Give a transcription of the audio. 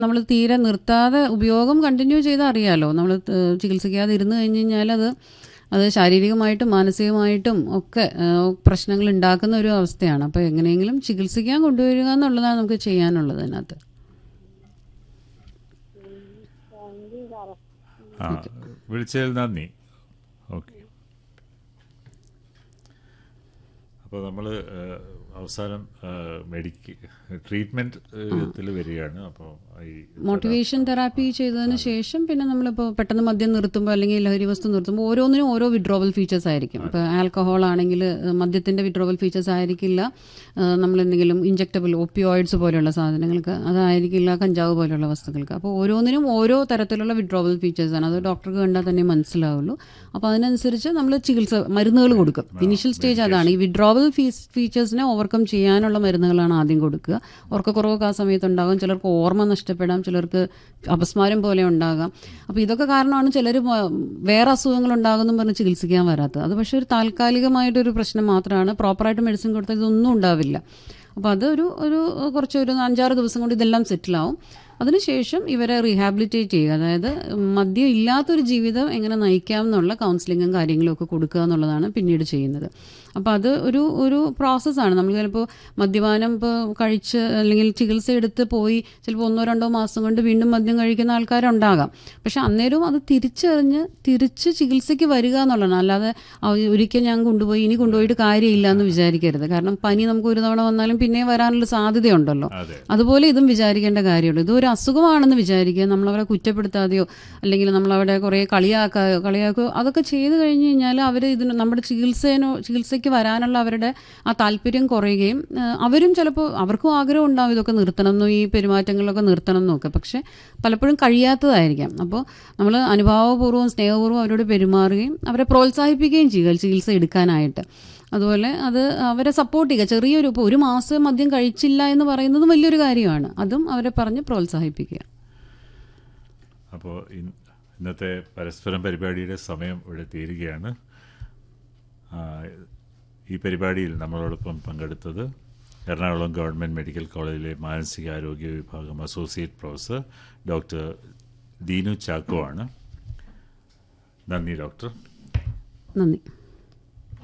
നമ്മൾ തീരെ നിർത്താതെ ഉപയോഗം കണ്ടിന്യൂ ചെയ്താൽ അറിയാലോ നമ്മൾ ചികിത്സിക്കാതെ ഇരുന്ന് കഴിഞ്ഞ് കഴിഞ്ഞാൽ അത് അത് ശാരീരികമായിട്ടും മാനസികമായിട്ടും ഒക്കെ പ്രശ്നങ്ങൾ ഉണ്ടാക്കുന്ന ഒരു അവസ്ഥയാണ് അപ്പോൾ എങ്ങനെയെങ്കിലും ചികിത്സിക്കാൻ കൊണ്ടുവരിക എന്നുള്ളതാണ് നമുക്ക് ചെയ്യാനുള്ളത് അതിനകത്ത് ആ വിളിച്ചതിൽ നന്ദി ഓക്കെ അപ്പോൾ നമ്മൾ അവസാനം മെഡിക്ക ട്രീറ്റ്മെൻറ്റ് ഇതിൽ വരികയാണ് അപ്പോൾ ഈ മോട്ടിവേഷൻ തെറാപ്പി ചെയ്തതിന് ശേഷം പിന്നെ നമ്മളിപ്പോൾ പെട്ടെന്ന് മദ്യം നിർത്തുമ്പോൾ അല്ലെങ്കിൽ ലഹരി വസ്തു നിർത്തുമ്പോൾ ഓരോന്നിനും ഓരോ വിഡ്രോവൽ ഫീച്ചേഴ്സ് ആയിരിക്കും ഇപ്പോൾ ആൽക്കഹോൾ ആണെങ്കിൽ മദ്യത്തിൻ്റെ വിഡ്രോവൽ ഫീച്ചേഴ്സ് ആയിരിക്കില്ല നമ്മൾ എന്തെങ്കിലും ഇഞ്ചക്റ്റബിൾ ഒപ്പിയോയിഡ്സ് പോലെയുള്ള സാധനങ്ങൾക്ക് അതായിരിക്കില്ല കഞ്ചാവ് പോലെയുള്ള വസ്തുക്കൾക്ക് അപ്പോൾ ഓരോന്നിനും ഓരോ തരത്തിലുള്ള വിഡ്രോവൽ ഫീച്ചേഴ്സാണ് അത് ഡോക്ടർക്ക് കണ്ടാൽ തന്നെ മനസ്സിലാവുള്ളൂ അപ്പോൾ അതിനനുസരിച്ച് നമ്മൾ ചികിത്സ മരുന്നുകൾ കൊടുക്കും ഇനിഷ്യൽ സ്റ്റേജ് അതാണ് ഈ വിഡ്രോവൽ ഫീച്ചേഴ്സിനെ ഓവർകം ചെയ്യാനുള്ള മരുന്നുകളാണ് ആദ്യം കൊടുക്കുക ഉറക്കക്കുറവൊക്കെ ആ സമയത്ത് ഉണ്ടാകും ചിലർക്ക് ഓർമ്മ നഷ്ടപ്പെടാം ചിലർക്ക് അപസ്മാരം പോലെ ഉണ്ടാകാം അപ്പോൾ ഇതൊക്കെ കാരണമാണ് ചിലർ വേറെ അസുഖങ്ങൾ ഉണ്ടാകുമെന്നും പറഞ്ഞ് ചികിത്സിക്കാൻ വരാത്തത് അത് പക്ഷേ ഒരു താൽക്കാലികമായിട്ടൊരു പ്രശ്നം മാത്രമാണ് പ്രോപ്പറായിട്ട് മെഡിസിൻ കൊടുത്താൽ ഇതൊന്നും ഉണ്ടാവില്ല അപ്പോൾ അതൊരു ഒരു കുറച്ച് ഒരു അഞ്ചാറ് ദിവസം കൊണ്ട് ഇതെല്ലാം സെറ്റിലാവും അതിനുശേഷം ഇവരെ റീഹാബിലിറ്റേറ്റ് ചെയ്യുക അതായത് മദ്യം ഇല്ലാത്തൊരു ജീവിതം എങ്ങനെ നയിക്കാം എന്നുള്ള കൗൺസിലിങ്ങും കാര്യങ്ങളും ഒക്കെ കൊടുക്കുക എന്നുള്ളതാണ് പിന്നീട് ചെയ്യുന്നത് അപ്പോൾ അത് ഒരു ഒരു പ്രോസസ്സാണ് നമ്മൾ ചിലപ്പോൾ മദ്യപാനം ഇപ്പോൾ കഴിച്ച് അല്ലെങ്കിൽ ചികിത്സ എടുത്ത് പോയി ചിലപ്പോൾ ഒന്നോ രണ്ടോ മാസം കൊണ്ട് വീണ്ടും മദ്യം കഴിക്കുന്ന ആൾക്കാരുണ്ടാകാം പക്ഷെ അന്നേരവും അത് തിരിച്ചറിഞ്ഞ് തിരിച്ച് ചികിത്സയ്ക്ക് വരിക എന്നുള്ളതാണ് അല്ലാതെ ഒരിക്കൽ ഞാൻ കൊണ്ടുപോയി ഇനി കൊണ്ടുപോയിട്ട് കാര്യമില്ല എന്ന് വിചാരിക്കരുത് കാരണം പനി നമുക്ക് ഒരു തവണ വന്നാലും പിന്നെ വരാനുള്ള സാധ്യതയുണ്ടല്ലോ അതുപോലെ ഇതും വിചാരിക്കേണ്ട കാര്യമുള്ളൂ ഇതൊരു അസുഖമാണെന്ന് വിചാരിക്കുക നമ്മളവരെ കുറ്റപ്പെടുത്താതെയോ അല്ലെങ്കിൽ നമ്മളവിടെ കുറേ കളിയാക്കാ കളിയാക്കുകയോ അതൊക്കെ ചെയ്തു കഴിഞ്ഞ് കഴിഞ്ഞാൽ അവർ ഇതിന് നമ്മുടെ ചികിത്സേനോ ചികിത്സയ്ക്ക് വരാനുള്ള അവരുടെ ആ താല്പര്യം കുറയുകയും അവരും ചിലപ്പോൾ അവർക്കും ആഗ്രഹം ഉണ്ടാവും ഇതൊക്കെ നിർത്തണം എന്നും ഈ പെരുമാറ്റങ്ങളിലൊക്കെ നിർത്തണം എന്നൊക്കെ പക്ഷെ പലപ്പോഴും കഴിയാത്തതായിരിക്കാം അപ്പോൾ നമ്മൾ അനുഭാവപൂർവ്വം സ്നേഹപൂർവ്വം അവരോട് പെരുമാറുകയും അവരെ പ്രോത്സാഹിപ്പിക്കുകയും ചെയ്യുക ചികിത്സ എടുക്കാനായിട്ട് അതുപോലെ അത് അവരെ സപ്പോർട്ട് ചെയ്യുക ചെറിയൊരു ഇപ്പോൾ ഒരു മാസം മദ്യം കഴിച്ചില്ല എന്ന് പറയുന്നത് വലിയൊരു കാര്യമാണ് അതും അവരെ പറഞ്ഞ് പ്രോത്സാഹിപ്പിക്കുക അപ്പോൾ ഇന്നത്തെ പരസ്പരം പരിപാടിയുടെ സമയം ഇവിടെ തീരുകയാണ് ഈ പരിപാടിയിൽ നമ്മളോടൊപ്പം പങ്കെടുത്തത് എറണാകുളം ഗവൺമെൻറ് മെഡിക്കൽ കോളേജിലെ മാനസികാരോഗ്യ വിഭാഗം associate professor doctor Deenu Chacko ആണ് നന്ദി ഡോക്ടർ നന്ദി